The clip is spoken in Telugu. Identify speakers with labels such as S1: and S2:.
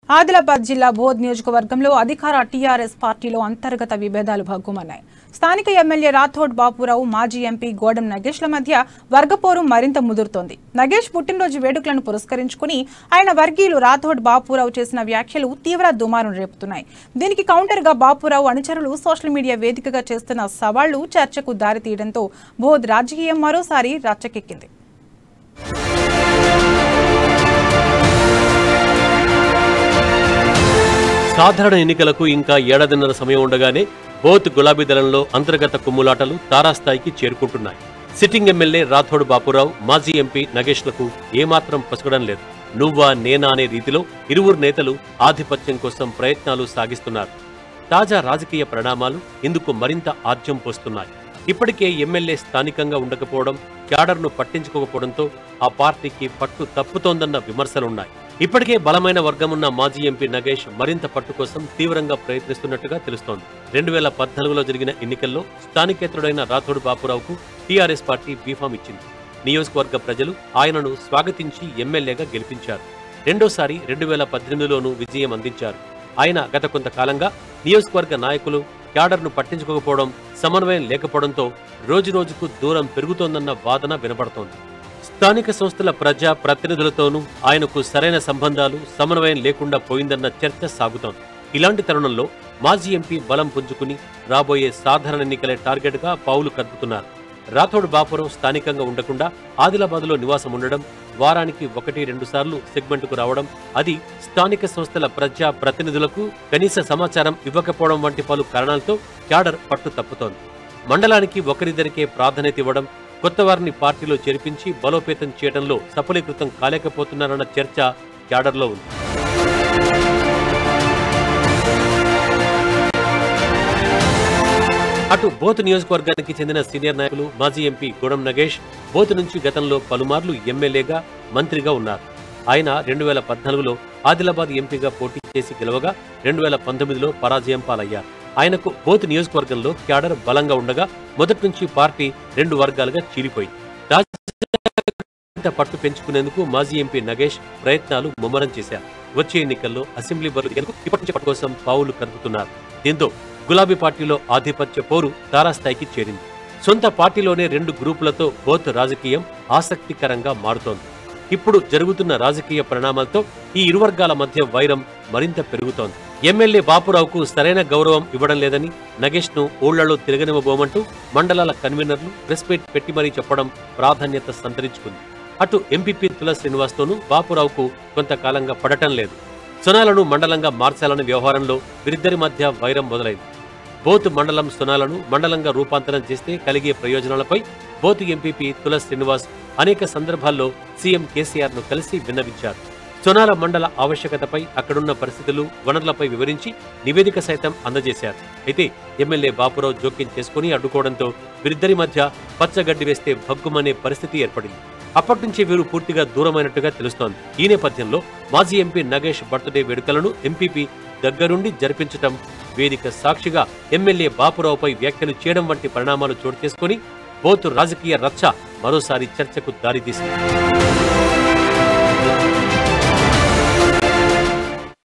S1: ఆదిలాబాద్ జిల్లా బోధ్ నియోజకవర్గంలో అధికార టీఆర్ఎస్ పార్టీలో అంతర్గత విభేదాలు భగ్గుమన్నాయి స్థానిక ఎమ్మెల్యే రాథోడ్ బాపురావు మాజీ ఎంపీ గోడం నగేష్ల మధ్య వర్గపోరు మరింత ముదురుతోంది నగేష్ పుట్టినరోజు వేడుకలను పురస్కరించుకుని ఆయన వర్గీయులు రాథోడ్ బాపురావు చేసిన వ్యాఖ్యలు తీవ్ర దుమారం రేపుతున్నాయి దీనికి కౌంటర్గా బాపురావు అనుచరులు సోషల్ మీడియా వేదికగా చేస్తున్న సవాళ్లు చర్చకు దారితీయడంతో బోధ్ రాజకీయం మరోసారి రచ్చకెక్కింది
S2: సాధారణ ఎన్నికలకు ఇంకా ఏడాదిన్నర సమయం ఉండగానే బోత్ గులాబీ దళంలో అంతర్గత కుమ్ములాటలు తారాస్థాయికి చేరుకుంటున్నాయి సిట్టింగ్ ఎమ్మెల్యే రాథోడ్ బాపురావు మాజీ ఎంపీ నగేష్లకు ఏమాత్రం పసగడం లేదు నువ్వా నేనా అనే రీతిలో ఇరువురు నేతలు ఆధిపత్యం కోసం ప్రయత్నాలు సాగిస్తున్నారు తాజా రాజకీయ పరిణామాలు ఇందుకు మరింత ఆజ్యం పోస్తున్నాయి ఇప్పటికే ఎమ్మెల్యే స్థానికంగా ఉండకపోవడం క్యాడర్ను పట్టించుకోకపోవడంతో ఆ పార్టీకి పట్టు తప్పుతోందన్న విమర్శలున్నాయి ఇప్పటికే బలమైన వర్గమున్న మాజీ ఎంపీ నగేష్ మరింత పట్టు కోసం తీవ్రంగా ప్రయత్నిస్తున్నట్టుగా తెలుస్తోంది రెండు వేల పద్నాలుగులో జరిగిన ఎన్నికల్లో స్థానికేతరుడైన రాథోడ్ బాపురావుకు టీఆర్ఎస్ పార్టీ బీఫామ్ ఇచ్చింది నియోజకవర్గ ప్రజలు ఆయనను స్వాగతించి ఎమ్మెల్యేగా గెలిపించారు రెండోసారి రెండు వేల పద్దెనిమిదిలోనూ విజయం అందించారు ఆయన గత కొంతకాలంగా నియోజకవర్గ నాయకులు క్యాడర్ను పట్టించుకోకపోవడం సమన్వయం లేకపోవడంతో రోజురోజుకు దూరం పెరుగుతోందన్న వాదన వినపడుతోంది స్థానిక సంస్థల ప్రజా ప్రతినిధులతోనూ ఆయనకు సరైన సంబంధాలు సమన్వయం లేకుండా పోయిందన్న చర్చ సాగుతోంది ఇలాంటి తరుణంలో మాజీ ఎంపీ బలం పుంజుకుని రాబోయే సాధారణ ఎన్నికలే టార్గెట్గా పావులు కదుపుతున్నారు రాథోడ్ బాపురం స్థానికంగా ఉండకుండా ఆదిలాబాద్లో నివాసం ఉండడం వారానికి ఒకటి రెండు సార్లు సెగ్మెంట్కు రావడం అది స్థానిక సంస్థల ప్రజా ప్రతినిధులకు కనీస సమాచారం ఇవ్వకపోవడం వంటి పలు కారణాలతో క్యాడర్ పట్టు తప్పుతోంది మండలానికి ఒకరిద్దరికే ప్రాధాన్యత ఇవ్వడం కొత్త వారిని పార్టీలో చేర్పించి బలోపేతం చేయడంలో సఫలీకృతం కాలేకపోతున్నారన్న చర్చ క్యాడర్లో ఉంది అటు బోత్ నియోజకవర్గానికి చెందిన సీనియర్ నాయకులు మాజీ ఎంపీ గూడెం నగేష్ బోత్ నుంచి గతంలో పలుమార్లు ఎమ్మెల్యేగా మంత్రిగా ఉన్నారు ఆయన రెండు వేల పద్నాలుగులో ఆదిలాబాద్ ఎంపీగా పోటీ చేసి గెలవగా రెండు వేల పంతొమ్మిదిలో పరాజయం పాలయ్యారు ఆయనకు బోత్ నియోజకవర్గంలో క్యాడర్ బలంగా ఉండగా మొదటి నుంచి పార్టీ రెండు వర్గాలుగా చీలిపోయింది రాజకీయ పట్టు పెంచుకునేందుకు మాజీ ఎంపీ నగేష్ ప్రయత్నాలు ముమ్మరం చేశారు వచ్చే ఎన్నికల్లో అసెంబ్లీ బరువు ఎన్నికలకు ఇప్పటి నుంచి పట్టు కోసం పావులు కదుపుతున్నారు దీంతో గులాబీ పార్టీలో ఆధిపత్య పోరు తారాస్థాయికి చేరింది సొంత పార్టీలోనే రెండు గ్రూపులతో బోత్ రాజకీయం ఆసక్తికరంగా మారుతోంది ఇప్పుడు జరుగుతున్న రాజకీయ పరిణామాలతో ఈ ఇరు వర్గాల మధ్య వైరం మరింత పెరుగుతోంది ఎమ్మెల్యే బాపురావుకు సరైన గౌరవం ఇవ్వడం లేదని నగేష్ ను ఊళ్లలో తిరగనివ్వబోమంటూ మండలాల కన్వీనర్లు ప్రెస్ మీట్ పెట్టి మరీ చెప్పడం ప్రాధాన్యత సంతరించుకుంది అటు ఎంపీపీ తుల శ్రీనివాస్తోనూ బాపురావుకు కొంతకాలంగా పడటం లేదు సునాలను మండలంగా మార్చాలనే వ్యవహారంలో వీరిద్దరి మధ్య వైరం మొదలైంది బోత్ మండలం సునాలను మండలంగా రూపాంతరం చేస్తే కలిగే ప్రయోజనాలపై బోత్ ఎంపీపీ తుల శ్రీనివాస్ అనేక సందర్భాల్లో సీఎం కేసీఆర్ ను కలిసి విన్నవించారు సొనాల మండల ఆవశ్యకతపై అక్కడున్న పరిస్థితులు వనరులపై వివరించి నివేదిక సైతం అందజేశారు అయితే ఎమ్మెల్యే బాపురావు జోక్యం చేసుకుని అడ్డుకోవడంతో వీరిద్దరి మధ్య పచ్చగడ్డి వేస్తే భగ్గుమనే పరిస్థితి ఏర్పడింది అప్పటి నుంచి వీరు పూర్తిగా దూరమైనట్టుగా తెలుస్తోంది ఈ నేపథ్యంలో మాజీ ఎంపీ నగేష్ బర్త్డే వేడుకలను ఎంపీపీ దగ్గరుండి జరిపించటం వేదిక సాక్షిగా ఎమ్మెల్యే బాపురావుపై వ్యాఖ్యలు చేయడం వంటి పరిణామాలు చోటు చేసుకుని బోతు రాజకీయ రచ్చ మరోసారి చర్చకు దారితీసింది